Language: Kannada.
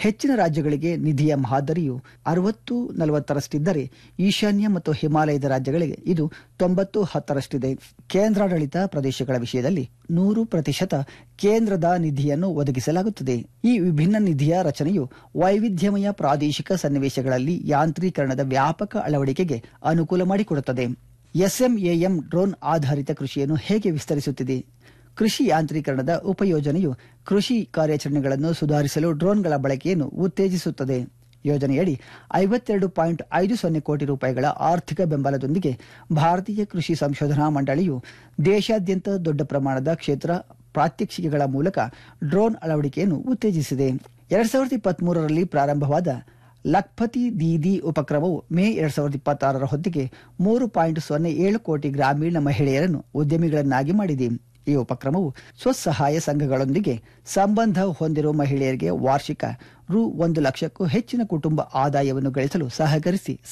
ಹೆಚ್ಚಿನ ರಾಜ್ಯಗಳಿಗೆ ನಿಧಿಯ ಮಾದರಿಯು ಅರವತ್ತು ನಲವತ್ತರಷ್ಟಿದ್ದರೆ ಈಶಾನ್ಯ ಮತ್ತು ಹಿಮಾಲಯದ ರಾಜ್ಯಗಳಿಗೆ ಇದು ತೊಂಬತ್ತು ಹತ್ತರಷ್ಟಿದೆ ಕೇಂದ್ರಾಡಳಿತ ಪ್ರದೇಶಗಳ ವಿಷಯದಲ್ಲಿ ನೂರು ಪ್ರತಿಶತ ಕೇಂದ್ರದ ನಿಧಿಯನ್ನು ಒದಗಿಸಲಾಗುತ್ತದೆ ಈ ವಿಭಿನ್ನ ನಿಧಿಯ ರಚನೆಯು ವೈವಿಧ್ಯಮಯ ಪ್ರಾದೇಶಿಕ ಸನ್ನಿವೇಶಗಳಲ್ಲಿ ಯಾಂತ್ರೀಕರಣದ ವ್ಯಾಪಕ ಅಳವಡಿಕೆಗೆ ಅನುಕೂಲ ಮಾಡಿಕೊಡುತ್ತದೆ ಎಸ್ಎಂಎಎಂ ಡ್ರೋನ್ ಆಧಾರಿತ ಕೃಷಿಯನ್ನು ಹೇಗೆ ವಿಸ್ತರಿಸುತ್ತಿದೆ ಕೃಷಿ ಯಾಂತ್ರೀಕರಣದ ಉಪಯೋಜನೆಯು ಕೃಷಿ ಕಾರ್ಯಾಚರಣೆಗಳನ್ನು ಸುಧಾರಿಸಲು ಡ್ರೋನ್ಗಳ ಬಳಕೆಯನ್ನು ಉತ್ತೇಜಿಸುತ್ತದೆ ಯೋಜನೆಯಡಿ ಐವತ್ತೆರಡು ಪಾಯಿಂಟ್ ಐದು ಸೊನ್ನೆ ಕೋಟಿ ರೂಪಾಯಿಗಳ ಆರ್ಥಿಕ ಬೆಂಬಲದೊಂದಿಗೆ ಭಾರತೀಯ ಕೃಷಿ ಸಂಶೋಧನಾ ಮಂಡಳಿಯು ದೇಶಾದ್ಯಂತ ದೊಡ್ಡ ಪ್ರಮಾಣದ ಕ್ಷೇತ್ರ ಪ್ರಾತ್ಯಕ್ಷಿಕೆಗಳ ಮೂಲಕ ಡ್ರೋನ್ ಅಳವಡಿಕೆಯನ್ನು ಉತ್ತೇಜಿಸಿದೆ ಎರಡ್ ಸಾವಿರದ ಇಪ್ಪತ್ಮೂರರಲ್ಲಿ ಪ್ರಾರಂಭವಾದ ಲಖ್ಪತಿ ದೀದಿ ಉಪಕ್ರಮವು ಮೇ ಎರಡ್ ಸಾವಿರದ ಇಪ್ಪತ್ತಾರರ ಹೊತ್ತಿಗೆ ಮೂರು ಪಾಯಿಂಟ್ ಸೊನ್ನೆ ಏಳು ಕೋಟಿ ಗ್ರಾಮೀಣ ಮಹಿಳೆಯರನ್ನು ಉದ್ಯಮಿಗಳನ್ನಾಗಿ ಮಾಡಿದೆ ಈ ಉಪಕ್ರಮವು ಸ್ವಸಹಾಯ ಸಂಘಗಳೊಂದಿಗೆ ಸಂಬಂಧ ಹೊಂದಿರುವ ಮಹಿಳೆಯರಿಗೆ ವಾರ್ಷಿಕ ರು ಒಂದು ಲಕ್ಷಕ್ಕೂ ಹೆಚ್ಚಿನ ಕುಟುಂಬ ಆದಾಯವನ್ನು ಗಳಿಸಲು ಸಹಕರಿಸಿ